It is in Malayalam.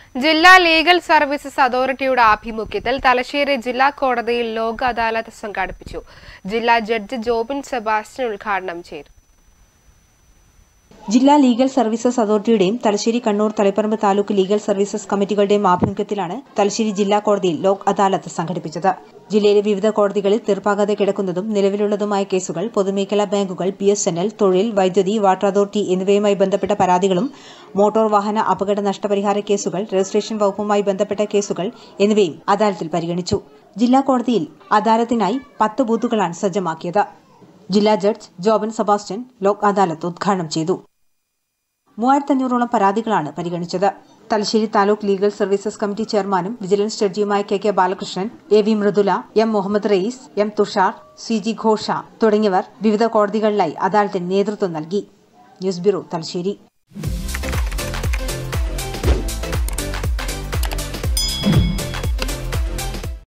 ജില്ലാ ലീഗൽ സർവീസസ് അതോറിറ്റിയുടെ ആഭിമുഖ്യത്തിൽ തലശ്ശേരി ജില്ലാ കോടതിയിൽ ലോക അദാലത്ത് സംഘടിപ്പിച്ചു ജില്ലാ ജഡ്ജി ജോബിൻ സെബാസ്റ്റ്യൻ ഉദ്ഘാടനം ചെയ്തു ജില്ലാ ലീഗൽ സർവീസസ് അതോറിറ്റിയുടെയും തലശ്ശേരി കണ്ണൂർ തളിപ്പറമ്പ് താലൂക്ക് ലീഗൽ സർവീസസ് കമ്മിറ്റികളുടെയും ആഭിമുഖ്യത്തിലാണ് തലശ്ശേരി ജില്ലാ കോടതിയിൽ ലോക് അദാലത്ത് സംഘടിപ്പിച്ചത് ജില്ലയിലെ വിവിധ കോടതികളിൽ തീർപ്പാകാതെ കിടക്കുന്നതും നിലവിലുള്ളതുമായ കേസുകൾ പൊതുമേഖലാ ബാങ്കുകൾ ബി എസ് എൻ എൽ തൊഴിൽ വൈദ്യുതി വാട്ടർ അതോറിറ്റി എന്നിവയുമായി ബന്ധപ്പെട്ട പരാതികളും മോട്ടോർ വാഹന അപകട നഷ്ടപരിഹാര കേസുകൾ രജിസ്ട്രേഷൻ വകുപ്പുമായി ബന്ധപ്പെട്ട കേസുകൾ എന്നിവയും അദാലത്തിൽ പരിഗണിച്ചു ജില്ലാ കോടതിയിൽ അദാലത്തിനായി പത്ത് ബൂത്തുകളാണ് സജ്ജമാക്കിയത് ജില്ലാ ജഡ്ജ് ജോബൻ സെബാസ്റ്റ്യൻ ലോക് അദാലത്ത് ഉദ്ഘാടനം ചെയ്തു മൂവായിരത്തഞ്ഞൂറോളം പരാതികളാണ് പരിഗണിച്ചത് Thalassery taluk legal services committee ചെയർമാനും വിജിലൻസ് ജഡ്ജിയുമായ K K Balakrishnan A V Mridula M Muhammad Rayees M Thushar C G Ghosha തുടങ്ങിയവർ വിവിധ കോടതികളിലായി അദാലത്തിന് നേതൃത്വം നൽകി ന്യൂസ് ബ്യൂറോ തലശ്ശേരി